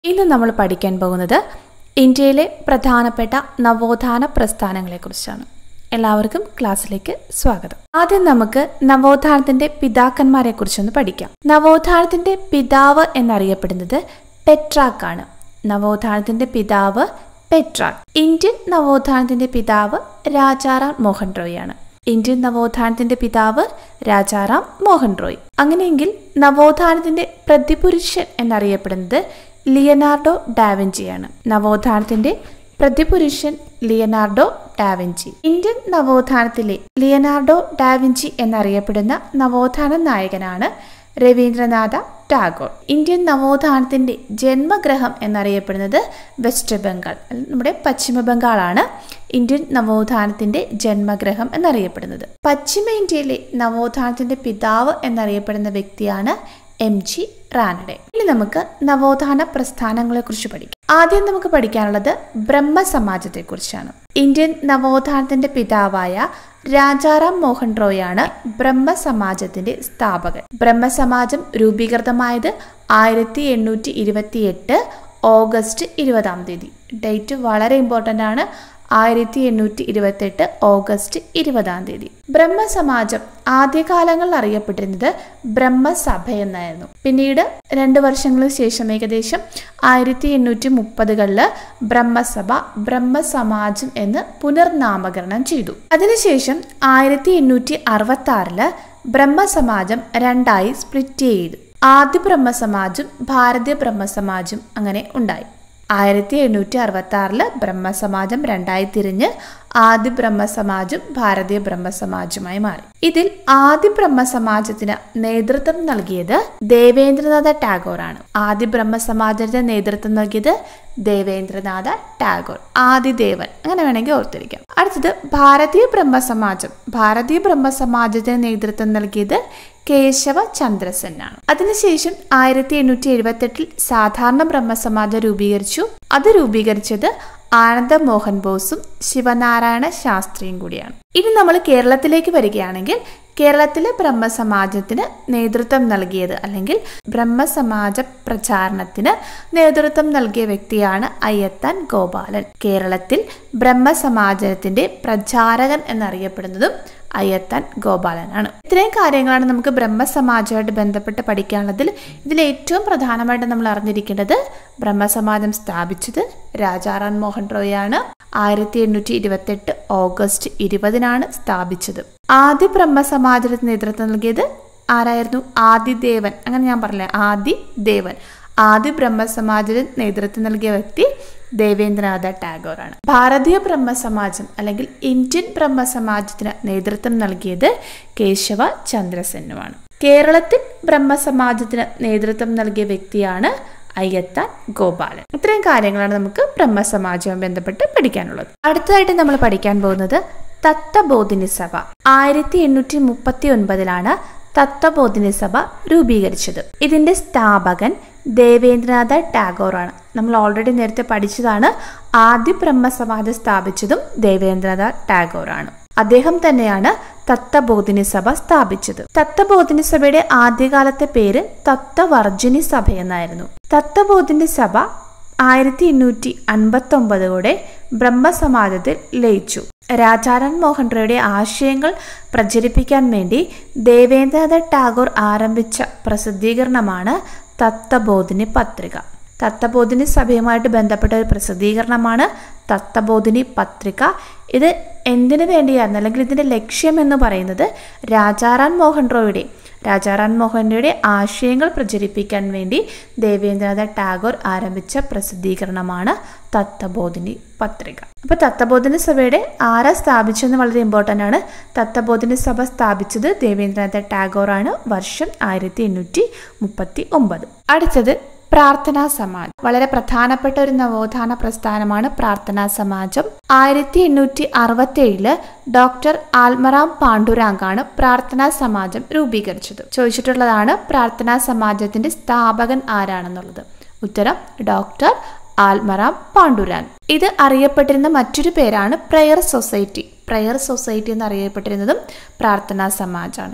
ഇന്ന് നമ്മൾ പഠിക്കാൻ പോകുന്നത് ഇന്ത്യയിലെ പ്രധാനപ്പെട്ട നവോത്ഥാന പ്രസ്ഥാനങ്ങളെക്കുറിച്ചാണ് എല്ലാവർക്കും ക്ലാസ്സിലേക്ക് സ്വാഗതം ആദ്യം നമുക്ക് നവോത്ഥാനത്തിന്റെ പിതാക്കന്മാരെ കുറിച്ചൊന്ന് പഠിക്കാം നവോത്ഥാനത്തിന്റെ പിതാവ് എന്നറിയപ്പെടുന്നത് പെട്രാക്ക് ആണ് നവോത്ഥാനത്തിന്റെ പിതാവ് പെട്രാക്ക് ഇന്ത്യൻ നവോത്ഥാനത്തിന്റെ പിതാവ് രാജാറാം മോഹൻ റോയ് ആണ് ഇന്ത്യൻ നവോത്ഥാനത്തിന്റെ പിതാവ് രാജാറാം മോഹൻ റോയ് അങ്ങനെയെങ്കിൽ നവോത്ഥാനത്തിന്റെ പ്രതിപുരുഷൻ എന്നറിയപ്പെടുന്നത് ലിയനാർഡോ ഡാവിഞ്ചിയാണ് നവോത്ഥാനത്തിന്റെ പ്രതിപുരുഷൻ ലിയനാർഡോ ഡാവിഞ്ചി ഇന്ത്യൻ നവോത്ഥാനത്തിലെ ലിയനാർഡോ ഡാവിഞ്ചി എന്നറിയപ്പെടുന്ന നവോത്ഥാന നായകനാണ് രവീന്ദ്രനാഥ ടാഗോർ ഇന്ത്യൻ നവോത്ഥാനത്തിന്റെ ജന്മഗ്രഹം എന്നറിയപ്പെടുന്നത് വെസ്റ്റ് ബംഗാൾ നമ്മുടെ പശ്ചിമ ബംഗാളാണ് ഇന്ത്യൻ നവോത്ഥാനത്തിന്റെ ജന്മഗ്രഹം എന്നറിയപ്പെടുന്നത് പശ്ചിമ ഇന്ത്യയിലെ നവോത്ഥാനത്തിന്റെ പിതാവ് എന്നറിയപ്പെടുന്ന വ്യക്തിയാണ് എം ജി റാനഡെ ഇനി നമുക്ക് നവോത്ഥാന പ്രസ്ഥാനങ്ങളെ കുറിച്ച് പഠിക്കാം ആദ്യം നമുക്ക് പഠിക്കാനുള്ളത് ബ്രഹ്മസമാജത്തെ കുറിച്ചാണ് ഇന്ത്യൻ നവോത്ഥാനത്തിന്റെ പിതാവായ രാജാറാം മോഹൻ റോയാണ് ബ്രഹ്മസമാജത്തിന്റെ സ്ഥാപകൻ ബ്രഹ്മസമാജം രൂപീകൃതമായത് ആയിരത്തി എണ്ണൂറ്റി ഇരുപത്തി എട്ട് ഓഗസ്റ്റ് ഇരുപതാം തീയതി ഡേറ്റ് വളരെ ഇമ്പോർട്ടൻ്റ് ആണ് ആയിരത്തി എണ്ണൂറ്റി ഇരുപത്തെട്ട് ഓഗസ്റ്റ് ഇരുപതാം തീയതി ബ്രഹ്മസമാജം ആദ്യകാലങ്ങളിൽ അറിയപ്പെട്ടിരുന്നത് ബ്രഹ്മസഭ എന്നായിരുന്നു പിന്നീട് രണ്ട് വർഷങ്ങൾക്ക് ശേഷം ഏകദേശം ആയിരത്തി എണ്ണൂറ്റി മുപ്പതുകളില് ബ്രഹ്മസഭ ബ്രഹ്മസമാജം എന്ന് പുനർനാമകരണം ചെയ്തു അതിനുശേഷം ആയിരത്തി എണ്ണൂറ്റി അറുപത്തി ആറില് ബ്രഹ്മസമാജം രണ്ടായി സ്പ്ലിറ്റ് ചെയ്തു ആദ്യ ബ്രഹ്മസമാജും ഭാരതീയ ബ്രഹ്മസമാജും അങ്ങനെ ഉണ്ടായി ആയിരത്തി എണ്ണൂറ്റി അറുപത്തി ആറില് ബ്രഹ്മസമാജം രണ്ടായി തിരിഞ്ഞ് ആദ്യ ബ്രഹ്മസമാജും ഭാരതീയ ബ്രഹ്മസമാജുമായി മാറി ഇതിൽ ആദ്യ ബ്രഹ്മസമാജത്തിന് നേതൃത്വം നൽകിയത് ദേവേന്ദ്രനാഥ ടാഗോർ ആണ് ആദ്യ ബ്രഹ്മസമാജത്തിന് നേതൃത്വം നൽകിയത് ദേവേന്ദ്രനാഥ ടാഗോർ ആദിദേവൻ അങ്ങനെ വേണമെങ്കിൽ ഓർത്തിരിക്കാം അടുത്തത് ഭാരതീയ ബ്രഹ്മസമാജം ഭാരതീയ ബ്രഹ്മസമാജത്തിന് നേതൃത്വം നൽകിയത് കേശവ ചന്ദ്രസെന്നാണ് അതിനുശേഷം ആയിരത്തി എണ്ണൂറ്റി എഴുപത്തി എട്ടിൽ സാധാരണ ബ്രഹ്മസമാജം രൂപീകരിച്ചു അത് രൂപീകരിച്ചത് ആനന്ദ മോഹൻ ബോസും ശിവനാരായണ ശാസ്ത്രിയും കൂടിയാണ് ഇനി നമ്മൾ കേരളത്തിലേക്ക് വരികയാണെങ്കിൽ കേരളത്തിലെ ബ്രഹ്മസമാജത്തിന് നേതൃത്വം നൽകിയത് അല്ലെങ്കിൽ ബ്രഹ്മസമാജ പ്രചാരണത്തിന് നേതൃത്വം നൽകിയ വ്യക്തിയാണ് അയ്യത്താൻ ഗോപാലൻ കേരളത്തിൽ ബ്രഹ്മസമാജത്തിന്റെ പ്രചാരകൻ എന്നറിയപ്പെടുന്നതും അയ്യത്താൻ ഗോപാലനാണ് ഇത്രയും കാര്യങ്ങളാണ് നമുക്ക് ബ്രഹ്മസമാജമായിട്ട് ബന്ധപ്പെട്ട് പഠിക്കാനുള്ളതിൽ ഇതിൽ ഏറ്റവും പ്രധാനമായിട്ട് നമ്മൾ അറിഞ്ഞിരിക്കേണ്ടത് ബ്രഹ്മസമാജം സ്ഥാപിച്ചത് രാജാറാം മോഹൻ റോയാണ് ആയിരത്തി എണ്ണൂറ്റി ഇരുപത്തെട്ട് ഓഗസ്റ്റ് ഇരുപതിനാണ് സ്ഥാപിച്ചത് ആദ്യ ബ്രഹ്മസമാജത്തിന് നേതൃത്വം നൽകിയത് ആരായിരുന്നു ആദിദേവൻ അങ്ങനെ ഞാൻ പറഞ്ഞില്ലേ ആദിദേവൻ ആദ്യ ബ്രഹ്മസമാജത്തിന് നേതൃത്വം നൽകിയ വ്യക്തി ദേവേന്ദ്രനാഥ ടാഗോറാണ് ഭാരതീയ ബ്രഹ്മസമാജം അല്ലെങ്കിൽ ഇന്ത്യൻ ബ്രഹ്മസമാജത്തിന് നേതൃത്വം നൽകിയത് കേശവ ചന്ദ്രസെന്നുമാണ് കേരളത്തിൽ ബ്രഹ്മസമാജത്തിന് നേതൃത്വം നൽകിയ വ്യക്തിയാണ് അയ്യത്താൻ ഗോപാലൻ ഇത്രയും കാര്യങ്ങളാണ് നമുക്ക് ബ്രഹ്മസമാജവുമായി ബന്ധപ്പെട്ട് പഠിക്കാനുള്ളത് അടുത്തതായിട്ട് നമ്മൾ പഠിക്കാൻ പോകുന്നത് തത്വബോധിനി സഭ ആയിരത്തി എണ്ണൂറ്റി മുപ്പത്തി ഒൻപതിലാണ് തത്വബോധിനി സഭ രൂപീകരിച്ചത് ഇതിന്റെ സ്ഥാപകൻ ദേവേന്ദ്രനാഥ ടാഗോർ ആണ് നമ്മൾ ഓൾറെഡി നേരത്തെ പഠിച്ചതാണ് ആദ്യ ബ്രഹ്മസമാജം സ്ഥാപിച്ചതും ദേവേന്ദ്രനാഥ ടാഗോർ ആണ് അദ്ദേഹം തന്നെയാണ് തത്വബോധിനി സഭ സ്ഥാപിച്ചത് തത്വബോധിനി സഭയുടെ ആദ്യകാലത്തെ പേര് തത്വവർജിനി സഭ എന്നായിരുന്നു തത്വബോധിനി സഭ ആയിരത്തി എണ്ണൂറ്റി അൻപത്തി ഒമ്പതോടെ ബ്രഹ്മസമാജത്തിൽ ലയിച്ചു രാജാരാം മോഹൻ റോയുടെ ആശയങ്ങൾ പ്രചരിപ്പിക്കാൻ വേണ്ടി ദേവേന്ദ്രനാഥ ടാഗോർ ആരംഭിച്ച പ്രസിദ്ധീകരണമാണ് തത്വബോധിനി പത്രിക തത്വബോധിനി സഭയുമായിട്ട് ബന്ധപ്പെട്ട ഒരു പ്രസിദ്ധീകരണമാണ് തത്വബോധിനി പത്രിക ഇത് എന്തിനു വേണ്ടിയായിരുന്നു അല്ലെങ്കിൽ ഇതിൻ്റെ ലക്ഷ്യം എന്ന് പറയുന്നത് രാജാറാം മോഹൻ റോയുടെ രാജാറാം മോഹൻറോയുടെ ആശയങ്ങൾ പ്രചരിപ്പിക്കാൻ വേണ്ടി ദേവേന്ദ്രനാഥ ടാഗോർ ആരംഭിച്ച പ്രസിദ്ധീകരണമാണ് തത്വബോധിനി പത്രിക അപ്പോൾ തത്വബോധിനി സഭയുടെ ആരാ സ്ഥാപിച്ചെന്ന് വളരെ ഇമ്പോർട്ടൻ്റ് ആണ് തത്വബോധിനി സഭ സ്ഥാപിച്ചത് ദേവേന്ദ്രനാഥ ടാഗോർ ആണ് വർഷം ആയിരത്തി എണ്ണൂറ്റി മുപ്പത്തി ഒമ്പത് അടുത്തത് പ്രാർത്ഥനാ സമാജം വളരെ പ്രധാനപ്പെട്ട ഒരു നവോത്ഥാന പ്രസ്ഥാനമാണ് പ്രാർത്ഥനാ സമാജം ആയിരത്തി എണ്ണൂറ്റി അറുപത്തി ഏഴില് ഡോക്ടർ ആൽമറാം പാണ്ഡുരാങ്കാണ് പ്രാർത്ഥനാ സമാജം രൂപീകരിച്ചത് ചോദിച്ചിട്ടുള്ളതാണ് പ്രാർത്ഥനാ സമാജത്തിന്റെ സ്ഥാപകൻ ആരാണെന്നുള്ളത് ഉത്തരം ഡോക്ടർ ആൽമറാം പാണ്ഡുരാങ് ഇത് അറിയപ്പെട്ടിരുന്ന മറ്റൊരു പേരാണ് പ്രയർ സൊസൈറ്റി പ്രയർ സൊസൈറ്റി എന്ന് അറിയപ്പെട്ടിരുന്നതും പ്രാർത്ഥനാ സമാജാണ്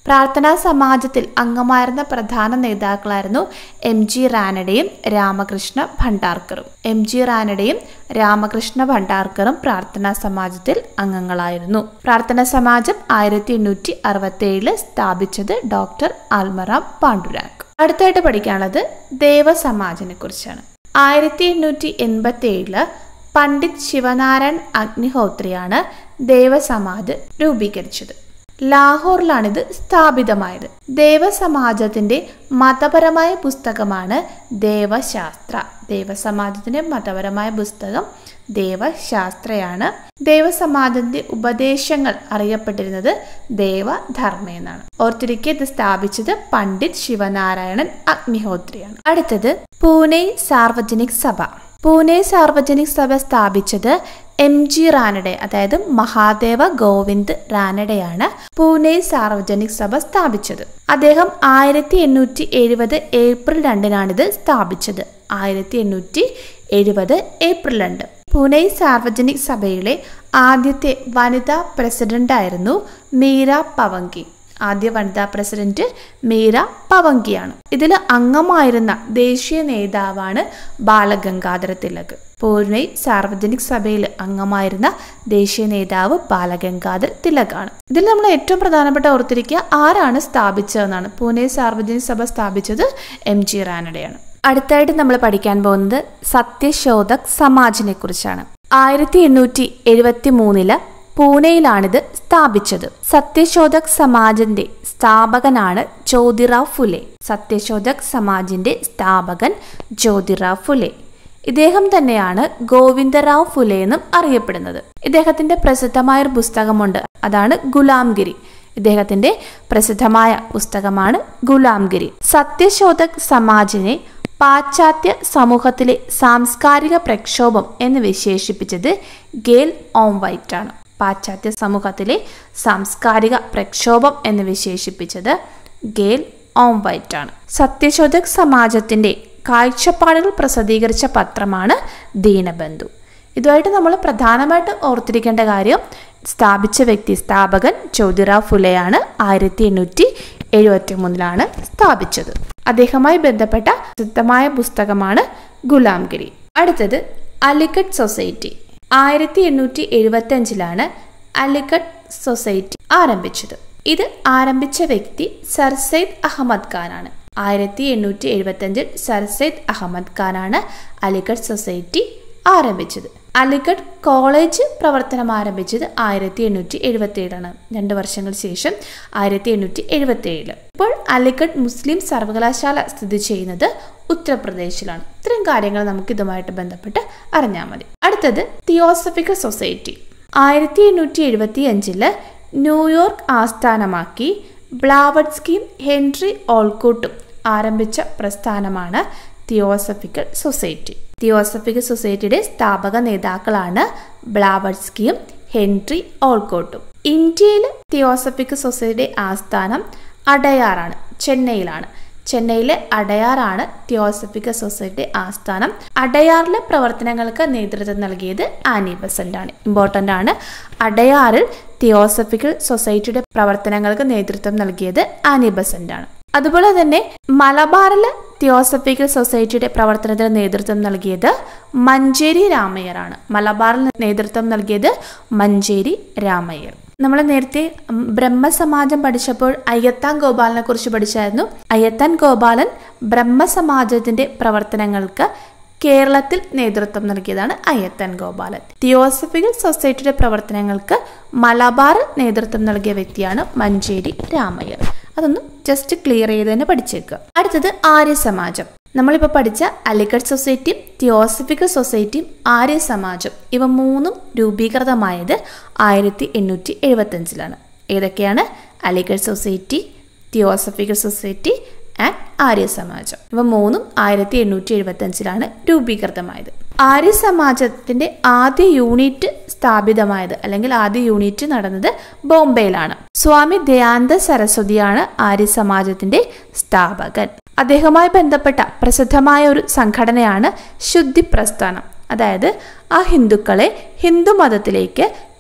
പ്രാർത്ഥനാ സമാജത്തിൽ അംഗമായിരുന്ന പ്രധാന നേതാക്കളായിരുന്നു എം ജി റാനഡയും രാമകൃഷ്ണ ഭണ്ഡാർക്കറും എം ജി റാനഡയും രാമകൃഷ്ണ ഭണ്ഡാർക്കറും പ്രാർത്ഥനാ സമാജത്തിൽ അംഗങ്ങളായിരുന്നു പ്രാർത്ഥനാ സമാജം ആയിരത്തി എണ്ണൂറ്റി അറുപത്തി ഏഴില് സ്ഥാപിച്ചത് ഡോക്ടർ ആൽമറാം പാണ്ഡുരാഗ് അടുത്തായിട്ട് പഠിക്കാനുള്ളത് ദേവസമാജിനെ കുറിച്ചാണ് ആയിരത്തി എണ്ണൂറ്റി എൺപത്തി ഏഴില് പണ്ഡിറ്റ് ശിവനാരായൺ അഗ്നിഹോത്രിയാണ് ദേവസമാജ് രൂപീകരിച്ചത് ലാഹോറിലാണിത് സ്ഥാപിതമായത് ദേവസമാജത്തിന്റെ മതപരമായ പുസ്തകമാണ് ദേവശാസ്ത്ര ദേവസമാജത്തിന്റെ മതപരമായ പുസ്തകം ദേവശാസ്ത്രയാണ് ദേവസമാജത്തിന്റെ ഉപദേശങ്ങൾ അറിയപ്പെട്ടിരുന്നത് ദേവധർമ്മ എന്നാണ് ഓർത്തിരിക്കെ ഇത് സ്ഥാപിച്ചത് പണ്ഡിറ്റ് ശിവനാരായണൻ അഗ്നിഹോത്രിയാണ് അടുത്തത് പൂനെ സാർവജനിക് സഭ പൂനെ സാർവജനിക് സഭ സ്ഥാപിച്ചത് എം ജി റാനഡെ അതായത് മഹാദേവ ഗോവിന്ദ് റാനഡെയാണ് പൂനെ സാർവജനിക് സഭ സ്ഥാപിച്ചത് അദ്ദേഹം ആയിരത്തി എണ്ണൂറ്റി എഴുപത് ഏപ്രിൽ രണ്ടിനാണിത് സ്ഥാപിച്ചത് ആയിരത്തി എണ്ണൂറ്റി എഴുപത് ഏപ്രിൽ രണ്ട് പൂനെ സാർവജനിക് സഭയിലെ ആദ്യത്തെ വനിതാ പ്രസിഡന്റായിരുന്നു മീര പവങ്കി ആദ്യ വനിതാ പ്രസിഡന്റ് മീര പവങ്കിയാണ് ഇതിൽ അംഗമായിരുന്ന ദേശീയ നേതാവാണ് ബാലഗംഗാധര തിലക് പൂനെ സാർവജനിക് സഭയിൽ അംഗമായിരുന്ന ദേശീയ നേതാവ് ബാലഗംഗാധർ തിലകാണ് ഇതിൽ നമ്മൾ ഏറ്റവും പ്രധാനപ്പെട്ട ഓർത്തിരിക്കുക ആരാണ് സ്ഥാപിച്ചതെന്നാണ് പൂനെ സാർവജനിക് സഭ സ്ഥാപിച്ചത് എം ജി റാനഡയാണ് അടുത്തായിട്ട് നമ്മൾ പഠിക്കാൻ പോകുന്നത് സത്യശോധക് സമാജിനെ കുറിച്ചാണ് ആയിരത്തി എണ്ണൂറ്റി എഴുപത്തി മൂന്നില് പൂനെയിലാണിത് സ്ഥാപിച്ചത് സത്യശോധക് സമാജിന്റെ സ്ഥാപകനാണ് ജ്യോതിറാവ് ഫുലെ സത്യശോധക് സമാജിന്റെ സ്ഥാപകൻ ജ്യോതിറാവ് ഫുലെ ഇദ്ദേഹം തന്നെയാണ് ഗോവിന്ദറാവ് ഫുലെ എന്നും അറിയപ്പെടുന്നത് ഇദ്ദേഹത്തിന്റെ പ്രസിദ്ധമായ ഒരു പുസ്തകമുണ്ട് അതാണ് ഗുലാംഗിരി ഇദ്ദേഹത്തിന്റെ പ്രസിദ്ധമായ പുസ്തകമാണ് ഗുലാംഗിരി സത്യശോധക് സമാജിനെ പാശ്ചാത്യ സമൂഹത്തിലെ സാംസ്കാരിക പ്രക്ഷോഭം എന്ന് വിശേഷിപ്പിച്ചത് ഗേൽ ഓം വൈറ്റ് ആണ് പാശ്ചാത്യ സമൂഹത്തിലെ സാംസ്കാരിക പ്രക്ഷോഭം എന്ന് വിശേഷിപ്പിച്ചത് ഗേൽ ഓം വൈറ്റ് ആണ് സത്യശോധക് സമാജത്തിന്റെ കാഴ്ചപ്പാടുകൾ പ്രസിദ്ധീകരിച്ച പത്രമാണ് ദീനബന്ധു ഇതുമായിട്ട് നമ്മൾ പ്രധാനമായിട്ട് ഓർത്തിരിക്കേണ്ട കാര്യം സ്ഥാപിച്ച വ്യക്തി സ്ഥാപകൻ ജ്യോതിറാവ് ഫുലെയാണ് ആയിരത്തി എണ്ണൂറ്റി എഴുപത്തി മൂന്നിലാണ് സ്ഥാപിച്ചത് അദ്ദേഹവുമായി ബന്ധപ്പെട്ട പ്രസിദ്ധമായ പുസ്തകമാണ് ഗുലാംഗിരി അടുത്തത് അലിഗഡ് സൊസൈറ്റി ആയിരത്തി എണ്ണൂറ്റി എഴുപത്തി അഞ്ചിലാണ് അലിഗഡ് സൊസൈറ്റി ആരംഭിച്ചത് ഇത് ആരംഭിച്ച വ്യക്തി സർ സെയ്ദ് അഹമ്മദ് ഖാനാണ് ആയിരത്തി എണ്ണൂറ്റി എഴുപത്തി അഞ്ചിൽ സർ സെയ്ദ് അഹമ്മദ് ഖാനാണ് അലിഗഡ് സൊസൈറ്റി ആരംഭിച്ചത് അലിഗഡ് കോളേജ് പ്രവർത്തനം ആരംഭിച്ചത് ആയിരത്തി എണ്ണൂറ്റി എഴുപത്തി ഏഴാണ് രണ്ട് വർഷങ്ങൾക്ക് ശേഷം ആയിരത്തി എണ്ണൂറ്റി എഴുപത്തി ഏഴില് ഇപ്പോൾ അലിഗഡ് മുസ്ലിം സർവകലാശാല സ്ഥിതി ചെയ്യുന്നത് ഉത്തർപ്രദേശിലാണ് ഇത്രയും കാര്യങ്ങൾ നമുക്ക് ഇതുമായിട്ട് ബന്ധപ്പെട്ട് അറിഞ്ഞാൽ മതി അടുത്തത് തിയോസഫിക്കൽ സൊസൈറ്റി ആയിരത്തി എണ്ണൂറ്റി എഴുപത്തി അഞ്ചില് ന്യൂയോർക്ക് ആസ്ഥാനമാക്കി ബ്ലാവഡ്സ്കിയും ഹെൻറി ഓൾക്കൂട്ടും ആരംഭിച്ച പ്രസ്ഥാനമാണ് തിയോസഫിക്കൽ സൊസൈറ്റി തിയോസഫിക്കൽ സൊസൈറ്റിയുടെ സ്ഥാപക നേതാക്കളാണ് ബ്ലാവഡ്സ്കിയും ഹെൻറി ഓൾക്കോട്ടും ഇന്ത്യയിൽ തിയോസഫിക്കൽ സൊസൈറ്റിയുടെ ആസ്ഥാനം അടയാറാണ് ചെന്നൈയിലാണ് ചെന്നൈയിലെ അടയാറാണ് തിയോസഫിക്കൽ സൊസൈറ്റി ആസ്ഥാനം അടയാറിലെ പ്രവർത്തനങ്ങൾക്ക് നേതൃത്വം നൽകിയത് ആനി ബസന്റ് ആണ് ഇമ്പോർട്ടൻ്റ് ആണ് അടയാറിൽ തിയോസഫിക്കൽ സൊസൈറ്റിയുടെ പ്രവർത്തനങ്ങൾക്ക് നേതൃത്വം നൽകിയത് ആനി ബസന്റ് ആണ് അതുപോലെ തന്നെ മലബാറിലെ തിയോസഫിക്കൽ സൊസൈറ്റിയുടെ പ്രവർത്തനത്തിന് നേതൃത്വം നൽകിയത് മഞ്ചേരി രാമയ്യറാണ് മലബാറിൽ നേതൃത്വം നൽകിയത് മഞ്ചേരി രാമയ്യർ നമ്മൾ നേരത്തെ ബ്രഹ്മസമാജം പഠിച്ചപ്പോൾ അയ്യത്താൻ ഗോപാലനെ കുറിച്ച് പഠിച്ചായിരുന്നു അയ്യത്താൻ ഗോപാലൻ ബ്രഹ്മസമാജത്തിന്റെ പ്രവർത്തനങ്ങൾക്ക് കേരളത്തിൽ നേതൃത്വം നൽകിയതാണ് അയ്യത്തൻ ഗോപാലൻ തിയോസഫിക്കൽ സൊസൈറ്റിയുടെ പ്രവർത്തനങ്ങൾക്ക് മലബാർ നേതൃത്വം നൽകിയ വ്യക്തിയാണ് മഞ്ചേരി രാമയ്യർ അതൊന്ന് ജസ്റ്റ് ക്ലിയർ ചെയ്ത് തന്നെ പഠിച്ചേക്കുക അടുത്തത് ആര്യ സമാജം നമ്മളിപ്പോൾ പഠിച്ച അലിഗഡ് സൊസൈറ്റിയും തിയോസഫിക്കൽ സൊസൈറ്റിയും ആര്യ സമാജം ഇവ മൂന്നും രൂപീകൃതമായത് ആയിരത്തി എണ്ണൂറ്റി എഴുപത്തഞ്ചിലാണ് ഏതൊക്കെയാണ് Aligarh society theosophical society and Arya Samaj ഇവ മൂന്നും ആയിരത്തി എണ്ണൂറ്റി എഴുപത്തി അഞ്ചിലാണ് രൂപീകൃതമായത് ആര്യ സമാജത്തിന്റെ ആദ്യ യൂണിറ്റ് സ്ഥാപിതമായത് അല്ലെങ്കിൽ ആദ്യ യൂണിറ്റ് നടന്നത് ബോംബെയിലാണ് സ്വാമി ദയാനന്ദ സരസ്വതിയാണ് ആര്യ സമാജത്തിന്റെ സ്ഥാപകൻ അദ്ദേഹവുമായി ബന്ധപ്പെട്ട പ്രസിദ്ധമായ ഒരു സംഘടനയാണ് ശുദ്ധി പ്രസ്ഥാനം അതായത് ആ ഹിന്ദുക്കളെ ഹിന്ദു മതത്തിലേക്ക്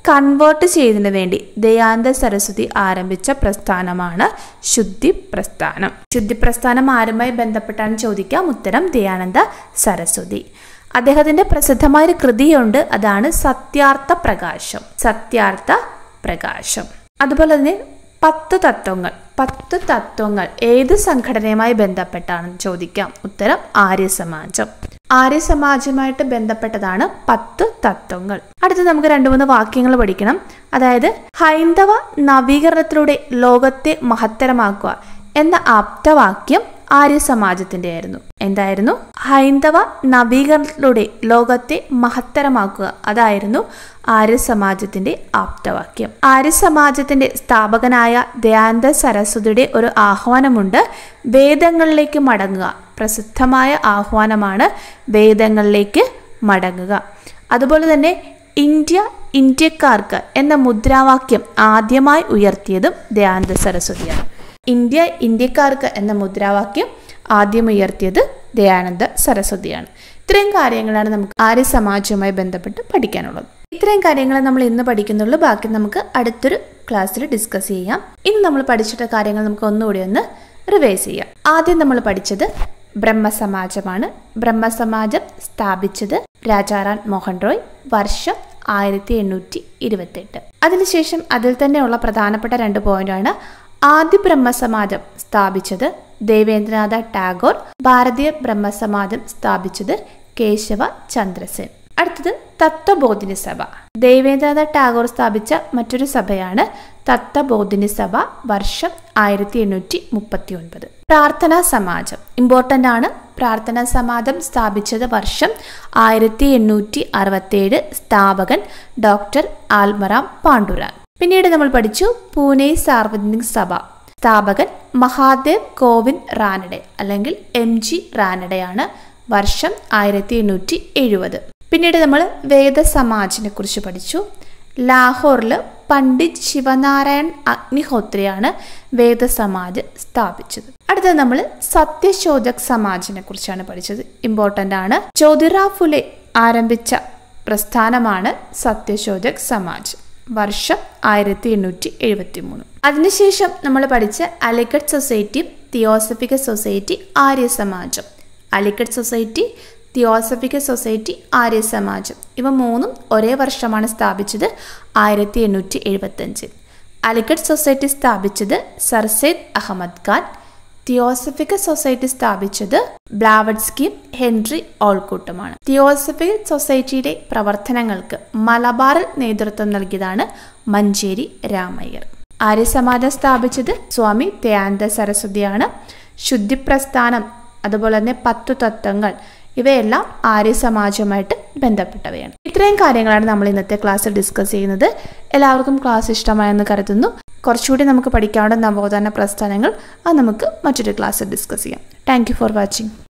കൺവേർട്ട് ചെയ്തതിനു വേണ്ടി ദയാനന്ദ സരസ്വതി ആരംഭിച്ച പ്രസ്ഥാനമാണ് ശുദ്ധി പ്രസ്ഥാനം ശുദ്ധി പ്രസ്ഥാനം ആരുമായി ബന്ധപ്പെട്ടാണ് ചോദിക്കാം ഉത്തരം ദയാനന്ദ സരസ്വതി അദ്ദേഹത്തിന്റെ പ്രസിദ്ധമായ ഒരു കൃതിയുണ്ട് അതാണ് സത്യാർത്ഥ പ്രകാശം സത്യാർത്ഥ പ്രകാശം അതുപോലെ തന്നെ പത്ത് തത്വങ്ങൾ പത്ത് തത്വങ്ങൾ ഏത് സംഘടനയുമായി ബന്ധപ്പെട്ടാണെന്ന് ചോദിക്കാം ഉത്തരം ആര്യസമാജം ആര്യസമാജവുമായിട്ട് ബന്ധപ്പെട്ടതാണ് പത്ത് തത്വങ്ങൾ അടുത്ത് നമുക്ക് രണ്ട് മൂന്ന് വാക്യങ്ങൾ പഠിക്കണം അതായത് ഹൈന്ദവ നവീകരണത്തിലൂടെ ലോകത്തെ മഹത്തരമാക്കുക എന്ന ആപ്തവാക്യം ആര്യസമാജത്തിന്റെ ആയിരുന്നു എന്തായിരുന്നു ഹൈന്ദവ നവീകരണത്തിലൂടെ ലോകത്തെ മഹത്തരമാക്കുക അതായിരുന്നു ആര്യസമാജത്തിന്റെ ആപ്തവാക്യം ആര്യസമാജത്തിന്റെ സ്ഥാപകനായ ദയാനന്ദ സരസ്വതിയുടെ ഒരു ആഹ്വാനമുണ്ട് വേദങ്ങളിലേക്ക് മടങ്ങുക പ്രസിദ്ധമായ ആഹ്വാനമാണ് വേദങ്ങളിലേക്ക് മടങ്ങുക അതുപോലെ തന്നെ ഇന്ത്യ ഇന്ത്യക്കാർക്ക് എന്ന മുദ്രാവാക്യം ആദ്യമായി ഉയർത്തിയതും ദയാനന്ദ സരസ്വതിയാണ് ഇന്ത്യ ഇന്ത്യക്കാർക്ക് എന്ന മുദ്രാവാക്യം ആദ്യം ഉയർത്തിയത് ദയാനന്ദ സരസ്വതിയാണ് ഇത്രയും കാര്യങ്ങളാണ് നമുക്ക് ആര്യ സമാജവുമായി ബന്ധപ്പെട്ട് പഠിക്കാനുള്ളത് ഇത്രയും കാര്യങ്ങൾ നമ്മൾ ഇന്ന് പഠിക്കുന്നുള്ളൂ ബാക്കി നമുക്ക് അടുത്തൊരു ക്ലാസ്സിൽ ഡിസ്കസ് ചെയ്യാം ഇന്ന് നമ്മൾ പഠിച്ചിട്ട കാര്യങ്ങൾ നമുക്ക് ഒന്നുകൂടി ഒന്ന് റിവൈസ് ചെയ്യാം ആദ്യം നമ്മൾ പഠിച്ചത് ബ്രഹ്മസമാജമാണ് ബ്രഹ്മസമാജം സ്ഥാപിച്ചത് രാജാറാം മോഹൻ റോയ് വർഷം ആയിരത്തി എണ്ണൂറ്റി ഇരുപത്തെട്ട് അതിനുശേഷം അതിൽ തന്നെയുള്ള പ്രധാനപ്പെട്ട രണ്ട് പോയിന്റാണ് ആദ്യ ബ്രഹ്മസമാജം സ്ഥാപിച്ചത് ദേവേന്ദ്രനാഥ ടാഗോർ ഭാരതീയ ബ്രഹ്മസമാജം സ്ഥാപിച്ചത് കേശവ ചന്ദ്രസേൻ അടുത്തത് തത്വബോധിനി സഭ ദേവേന്ദ്രനാഥ ടാഗോർ സ്ഥാപിച്ച മറ്റൊരു സഭയാണ് തത്വബോധിനി സഭ വർഷം ആയിരത്തി എണ്ണൂറ്റി മുപ്പത്തി ഒൻപത് പ്രാർത്ഥനാ സമാജം ഇമ്പോർട്ടൻ്റ് ആണ് പ്രാർത്ഥനാ സമാജം സ്ഥാപിച്ചത് വർഷം ആയിരത്തി എണ്ണൂറ്റി അറുപത്തേഴ് സ്ഥാപകൻ ഡോക്ടർ ആൽമറാം പാണ്ഡുരാഗ് പിന്നീട് നമ്മൾ പഠിച്ചു പൂനെ സാർവജനിക് സഭ സ്ഥാപകൻ മഹാദേവ് കോവിന്ദ് റാനഡെ അല്ലെങ്കിൽ എം ജി റാനഡെയാണ് വർഷം ആയിരത്തി എണ്ണൂറ്റി എഴുപത് പിന്നീട് നമ്മൾ വേദസമാജിനെ കുറിച്ച് പഠിച്ചു ലാഹോറിൽ പണ്ഡിറ്റ് ശിവനാരായൺ അഗ്നിഹോത്രിയാണ് വേദസമാജ് സ്ഥാപിച്ചത് അടുത്തത് നമ്മൾ സത്യശോധക് സമാജിനെ കുറിച്ചാണ് പഠിച്ചത് ഇമ്പോർട്ടൻ്റ് ആണ് ജ്യോതിറാവ് ഫുലെ ആരംഭിച്ച പ്രസ്ഥാനമാണ് സത്യശോധക് സമാജ് വർഷം ആയിരത്തി എണ്ണൂറ്റി എഴുപത്തി മൂന്ന് അതിനുശേഷം നമ്മൾ പഠിച്ച Aligarh society theosophical society Arya Samaj Aligarh society theosophical society Arya Samaj ഇവ മൂന്നും ഒരേ വർഷമാണ് സ്ഥാപിച്ചത് ആയിരത്തി എണ്ണൂറ്റി എഴുപത്തഞ്ചിൽ അലിഗഡ് സൊസൈറ്റി സ്ഥാപിച്ചത് സർസെയ്ദ് അഹമ്മദ് ഖാൻ തിയോസഫിക്കൽ സൊസൈറ്റി സ്ഥാപിച്ചത് ബ്ലാവഡ്സ്കിയും ഹെൻറി ഓൾക്കൂട്ടുമാണ് തിയോസഫിക്കൽ സൊസൈറ്റിയുടെ പ്രവർത്തനങ്ങൾക്ക് മലബാറിൽ നേതൃത്വം നൽകിയതാണ് മഞ്ചേരി രാമയ്യർ ആര്യസമാജം സ്ഥാപിച്ചത് സ്വാമി ദയാനന്ദ സരസ്വതിയാണ് ശുദ്ധിപ്രസ്ഥാനം അതുപോലെ തന്നെ പത്തു തത്വങ്ങൾ ഇവയെല്ലാം ആര്യസമാജവുമായിട്ട് ബന്ധപ്പെട്ടവയാണ് ഇത്രയും കാര്യങ്ങളാണ് നമ്മൾ ഇന്നത്തെ ക്ലാസ്സിൽ ഡിസ്കസ് ചെയ്യുന്നത് എല്ലാവർക്കും ക്ലാസ് ഇഷ്ടമായെന്ന് കരുതുന്നു കുറച്ചുകൂടി നമുക്ക് പഠിക്കാവുന്ന നവോത്ഥാന പ്രസ്ഥാനങ്ങൾ അത് നമുക്ക് മറ്റൊരു ക്ലാസ്സിൽ ഡിസ്കസ് ചെയ്യാം താങ്ക് ഫോർ വാച്ചിങ്